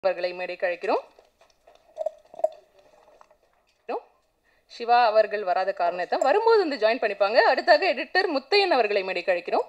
அவர்களை மேடைக்கு அழைக்கிறோம் சிவா அவர்கள் வராத காரணத்தை வரும்போது வந்து ஜாயின் பண்ணிப்பாங்க அடுத்தாக எடிட்டர் முத்தையன் அவர்களை மேடைக்கு அழைக்கிறோம்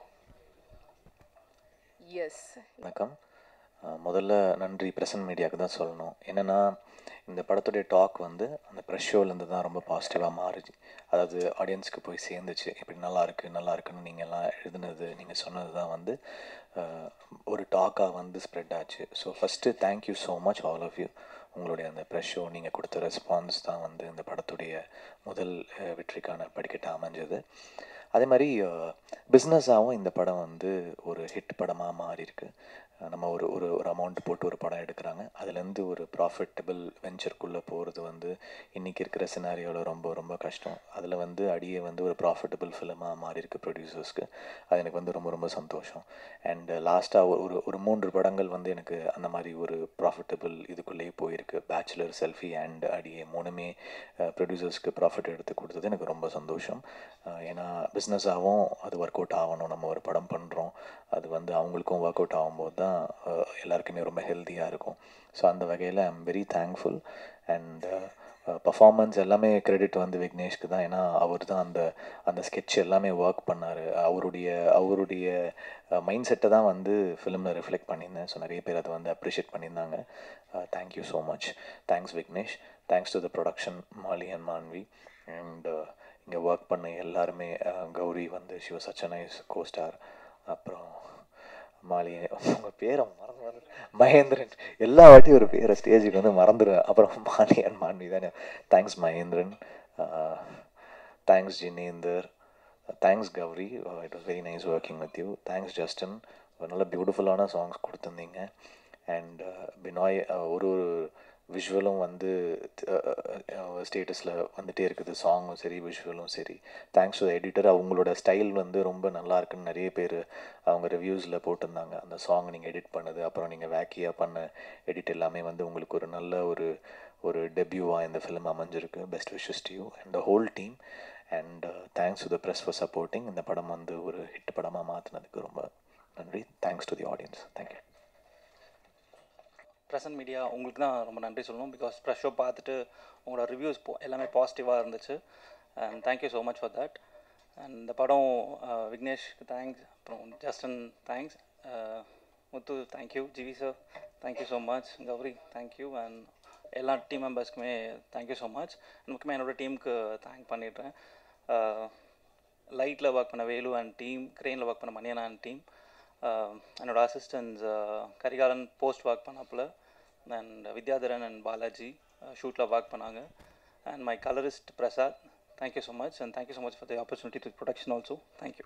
எஸ் வணக்கம் அஹ் முதல்ல நன்றி பிரசன்ட் மீடியாவுக்கு தான் சொல்லணும் என்னென்னா இந்த படத்துடைய டாக் வந்து அந்த ப்ரெஷ் ஷோலேருந்து தான் ரொம்ப பாசிட்டிவாக மாறுச்சு அதாவது ஆடியன்ஸ்க்கு போய் சேர்ந்துச்சு இப்படி நல்லா இருக்கு நல்லா இருக்குன்னு நீங்கள் எல்லாம் எழுதுனது நீங்கள் சொன்னது தான் வந்து அஹ், ஒரு டாக்காக வந்து ஸ்ப்ரெட் ஆச்சு so first thank you so much all of you உங்களுடைய அந்த ப்ரெஷ் ஷோ நீங்கள் கொடுத்த ரெஸ்பான்ஸ் தான் வந்து இந்த படத்துடைய முதல் அஹ், வெற்றிக்கான படிக்கட்டாக அமைஞ்சது அதே மாதிரி பிஸ்னஸாகவும் இந்த படம் வந்து ஒரு ஹிட் படமாக மாறி இருக்கு அஹ் நம்ம ஒரு ஒரு ஒரு அமௌண்ட் போட்டு ஒரு படம் எடுக்கிறாங்க அதுலேருந்து ஒரு ப்ராஃபிட்டபிள் வெஞ்சருக்குள்ளே போகிறது வந்து இன்றைக்கி இருக்கிற சினாரியோவில் ரொம்ப ரொம்ப கஷ்டம் அதில் வந்து அடியே வந்து ஒரு ப்ராஃபிட்டபிள் ஃபிலிமாக மாறி இருக்கு ப்ரொடியூசர்ஸ்க்கு அது எனக்கு வந்து ரொம்ப ரொம்ப சந்தோஷம் அண்ட் லாஸ்ட்டாக ஒரு ஒரு மூன்று படங்கள் வந்து எனக்கு அந்த மாதிரி ஒரு ப்ராஃபிட்டபிள் இதுக்குள்ளேயே போயிருக்கு பேச்சுலர் செல்ஃபி அண்ட் அடியே மூணுமே ப்ரொடியூசர்ஸ்க்கு ப்ராஃபிட் எடுத்து கொடுத்தது எனக்கு ரொம்ப சந்தோஷம் அஹ் ஏன்னா பிஸ்னஸாகவும் அது ஒர்க் அவுட் ஆகணும் நம்ம ஒரு படம் பண்ணுறோம் அது வந்து அவங்களுக்கும் ஒர்க் அவுட் ஆகும்போது தான் அஹ், எல்லாருக்குமே ரொம்ப ஹெல்த்தியாக இருக்கும் ஸோ அந்த வகையில் I am very thankful and performance எல்லாமே கிரெடிட் வந்து விக்னேஷ்க்கு தான் ஏன்னா அவர் தான் அந்த அந்த sketch எல்லாமே ஒர்க் பண்ணார் அவருடைய அவருடைய மைண்ட் செட்டை தான் வந்து ஃபிலிமில் ரிஃப்ளெக்ட் பண்ணியிருந்தேன் ஸோ நிறைய பேர் அதை வந்து அப்ரிஷியேட் பண்ணியிருந்தாங்க thank you so much thanks Vignesh thanks to the production Maali and Manvi and இங்கே ஒர்க் பண்ண எல்லாருமே அஹ், கௌரி வந்து she was such nice costar அப்புறம் மாலி உங்கள் பேரை மறந்து மறந்து மகேந்திரன் எல்லா வாட்டியும் ஒரு பேரை ஸ்டேஜுக்கு வந்து மறந்துடுவேன் அப்புறம் மாலி அண்ட் மான்வி தானே thanks Mahendran thanks Jinender thanks Gouri it was very nice working with you thanks Justin ஒரு நல்ல பியூட்டிஃபுல்லான சாங்ஸ் கொடுத்துருந்தீங்க அண்ட் பினாய் uh, ஒரு ஒரு விஷுவலும் வந்து ஸ்டேட்டஸில் வந்துட்டே இருக்குது சாங்கும் சரி விஷுவலும் சரி தேங்க்ஸ் டு எடிட்டர் அவங்களோட ஸ்டைல் வந்து ரொம்ப நல்லா இருக்குன்னு நிறைய பேர் அவங்க ரிவ்யூஸில் போட்டிருந்தாங்க அந்த சாங் நீங்கள் எடிட் பண்ணது அப்புறம் நீங்கள் வேக்கியாக பண்ண எடிட் எல்லாமே வந்து உங்களுக்கு ஒரு நல்ல ஒரு ஒரு டெபியூவாக இந்த ஃபிலிம் அமைஞ்சிருக்கு best wishes to you and the whole team and thanks to the press for supporting இந்த படம் வந்து ஒரு ஹிட் படமாக மாற்றினதுக்கு ரொம்ப நன்றி thanks to the audience thank you press and media உங்களுக்கு தான் ரொம்ப நன்றி சொல்லணும் பிகாஸ் ப்ரெஷ் ஷோ பார்த்துட்டு உங்களோட ரிவ்யூஸ் எல்லாமே பாசிட்டிவாக இருந்துச்சு and thank you so much for that and இந்த படம் அஹ், விக்னேஷ்க்கு தேங்க்ஸ் அப்புறம் Justin thanks Muthu thank you GV sir thank you so much Gouri thank you and எல்லா டீம் மெம்பர்ஸ்க்குமே தேங்க்யூ ஸோ மச் முக்கியமாக என்னோடய டீமுக்கு தேங்க் பண்ணிடுறேன் லைட்டில் ஒர்க் பண்ண வேலு அண்ட் டீம் க்ரெயினில் ஒர்க் பண்ண மணியனா அண்ட் டீம் என்னோட அசிஸ்டன்ஸ் கரிகாலன் போஸ்ட் ஒர்க் பண்ணாப்புல அண்ட் வித்யாதரன் அண்ட் பாலாஜி ஷூட்டில் ஒர்க் பண்ணாங்க and my colourist Prasad thank you so much and thank you so much for the opportunity to production also thank you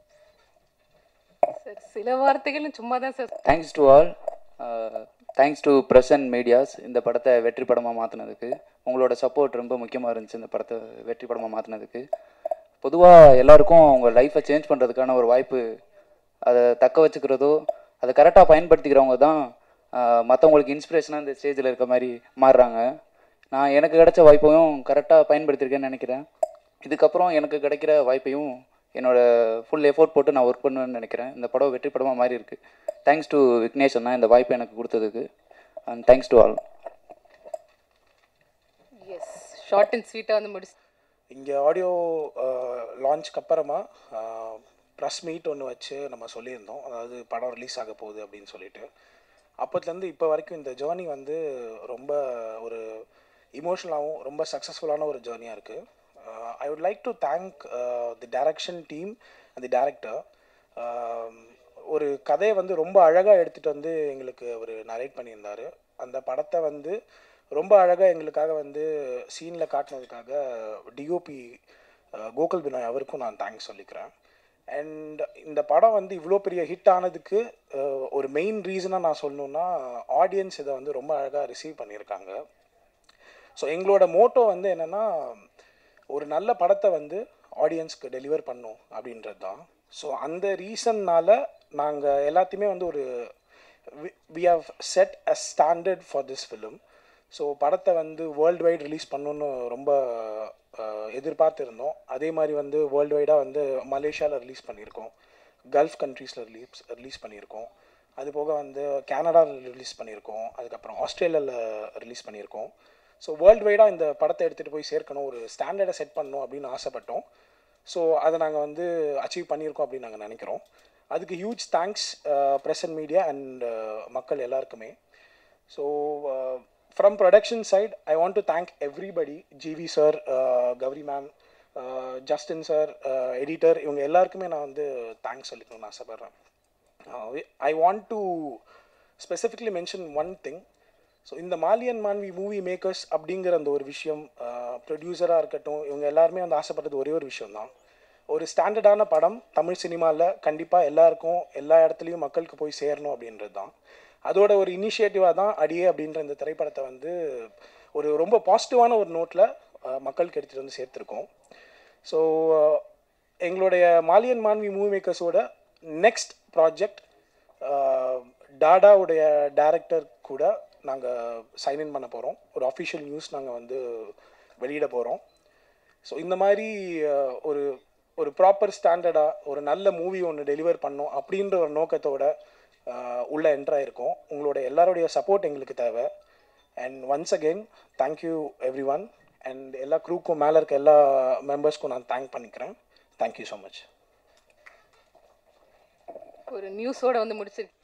sir சில வார்த்தைகளும் சும்மா தான் sir thanks to all thanks to press and medias இந்த படத்தை வெற்றி படமாக மாற்றினதுக்கு உங்களோட சப்போர்ட் ரொம்ப முக்கியமாக இருந்துச்சு இந்த படத்தை வெற்றி படமாக மாற்றினதுக்கு பொதுவாக எல்லாருக்கும் அவங்க லைஃப்பை சேஞ்ச் பண்ணுறதுக்கான ஒரு வாய்ப்பு அதை தக்க வச்சுக்கிறதோ அதை கரெக்டாக பயன்படுத்திக்கிறவங்க தான் மற்றவங்களுக்கு இன்ஸ்பிரேஷனாக இந்த ஸ்டேஜில் இருக்க மாதிரி மாறுறாங்க நான் எனக்கு கிடைச்ச வாய்ப்பையும் கரெக்டாக பயன்படுத்தியிருக்கேன்னு நினைக்கிறேன் இதுக்கப்புறம் எனக்கு கிடைக்கிற வாய்ப்பையும் என்னோட ஃபுல் எஃபோர்ட் போட்டு நான் ஒர்க் பண்ணுவேன்னு நினைக்கிறேன் இந்த படம் வெற்றி படமாக மாறி இருக்கு தேங்க்ஸ் டு விக்னேஷ் அண்ணா இந்த வாய்ப்பை எனக்கு கொடுத்ததுக்கு and thanks to all as short and ஸ்வீட்டாக வந்து முடிச்சு இங்கே ஆடியோ லான்ச்க்கு அப்புறமா ப்ரெஸ் மீட் ஒன்று வச்சு நம்ம சொல்லியிருந்தோம் அதாவது படம் ரிலீஸ் ஆக போகுது அப்படின்னு சொல்லிட்டு அப்போத்துலேருந்து இப்போ வரைக்கும் இந்த ஜேர்னி வந்து ரொம்ப ஒரு இமோஷனலாகவும் ரொம்ப சக்ஸஸ்ஃபுல்லான ஒரு ஜேர்னியாக இருக்குது I would like to thank the direction team the director ஒரு கதையை வந்து ரொம்ப அழகாக எடுத்துகிட்டு வந்து எங்களுக்கு அவர் நரேட் பண்ணியிருந்தார் அந்த படத்தை வந்து ரொம்ப அழகாக எங்களுக்காக வந்து சீனில் காட்டினதுக்காக டிஓபி கோகுல் பினாய் அவருக்கும் நான் தேங்க்ஸ் சொல்லிக்கிறேன் அண்ட் இந்த படம் வந்து இவ்வளோ பெரிய ஹிட் ஆனதுக்கு அஹ், ஒரு மெயின் ரீசனாக நான் சொல்லணுன்னா ஆடியன்ஸ் இதை வந்து ரொம்ப அழகாக ரிசீவ் பண்ணியிருக்காங்க ஸோ எங்களோட மோட்டோ வந்து என்னென்னா ஒரு நல்ல படத்தை வந்து ஆடியன்ஸ்க்கு டெலிவர் பண்ணும் அப்படின்றது தான் ஸோ அந்த ரீசன்னால் நாங்கள் எல்லாத்தையுமே வந்து ஒரு we have set a standard for this film so படத்தை வந்து வேர்ல்டு வைட் ரிலீஸ் பண்ணணுன்னு ரொம்ப அஹ், எதிர்பார்த்திருந்தோம் அதே மாதிரி வந்து வேர்ல்டு வைடாக வந்து மலேசியாவில் ரிலீஸ் பண்ணியிருக்கோம் கல்ஃப் கண்ட்ரீஸில் ரிலீஸ் ரிலீஸ் பண்ணியிருக்கோம் அது போக வந்து கனடாவில் ரிலீஸ் பண்ணியிருக்கோம் அதுக்கப்புறம் ஆஸ்திரேலியாவில் ரிலீஸ் பண்ணியிருக்கோம் ஸோ வேர்ல்டு வைடாக இந்த படத்தை எடுத்துகிட்டு போய் சேர்க்கணும் ஒரு ஸ்டாண்டர்டை செட் பண்ணணும் அப்படின்னு ஆசைப்பட்டோம் ஸோ அதை நாங்கள் வந்து அச்சீவ் பண்ணியிருக்கோம் அப்படின்னு நாங்கள் நினைக்கிறோம் அதுக்கு huge thanks press and media and மக்கள் எல்லாருக்குமே so from production side I want to thank everybody GV sir Gouri ma'am Justin sir editor இவங்க எல்லாருக்குமே நான் வந்து தேங்க்ஸ் சொல்லிக்கணும்னு ஆசைப்பட்றேன் I want to specifically mention one thing so இந்த மாலியன் மான்வி மூவி மேக்கர்ஸ் அப்படிங்கிற அந்த ஒரு விஷயம் ப்ரொடியூசராக இருக்கட்டும் இவங்க எல்லாருமே வந்து ஆசைப்பட்டது ஒரே ஒரு விஷயம்தான் ஒரு ஸ்டாண்டர்டான படம் தமிழ் சினிமாவில் கண்டிப்பாக எல்லாருக்கும் எல்லா இடத்துலையும் மக்களுக்கு போய் சேரணும் அப்படின்றது தான் அதோட ஒரு இனிஷியேட்டிவாக தான் அடியே அப்படின்ற இந்த திரைப்படத்தை வந்து ஒரு ரொம்ப பாசிட்டிவான ஒரு நோட்டில் மக்களுக்கு எடுத்துகிட்டு வந்து சேர்த்துருக்கோம் ஸோ எங்களுடைய மாலியன் மான்வி மூவி மேக்கர்ஸோட நெக்ஸ்ட் ப்ராஜெக்ட் டாடாவுடைய டைரக்டர் கூட நாங்கள் சைன்இன் பண்ண போகிறோம் ஒரு அஃபிஷியல் நியூஸ் நாங்கள் வந்து வெளியிட போகிறோம் ஸோ இந்த மாதிரி அஹ், ஒரு ஒரு ப்ராப்பர் ஸ்டாண்டர்டாக ஒரு நல்ல மூவி ஒன்று டெலிவர் பண்ணோம் அப்படின்ற ஒரு நோக்கத்தோட அஹ், உள்ள என்ட்ரு ஆயிருக்கோம் உங்களோட எல்லாருடைய சப்போர்ட் எங்களுக்கு தேவை and once again thank you everyone and எல்லா க்ரூக்கும் மேலே இருக்க எல்லா மெம்பர்ஸ்க்கும் நான் தேங்க் பண்ணிக்கிறேன் தேங்க்யூ ஸோ மச் ஒரு நியூஸோட வந்து முடிச்சு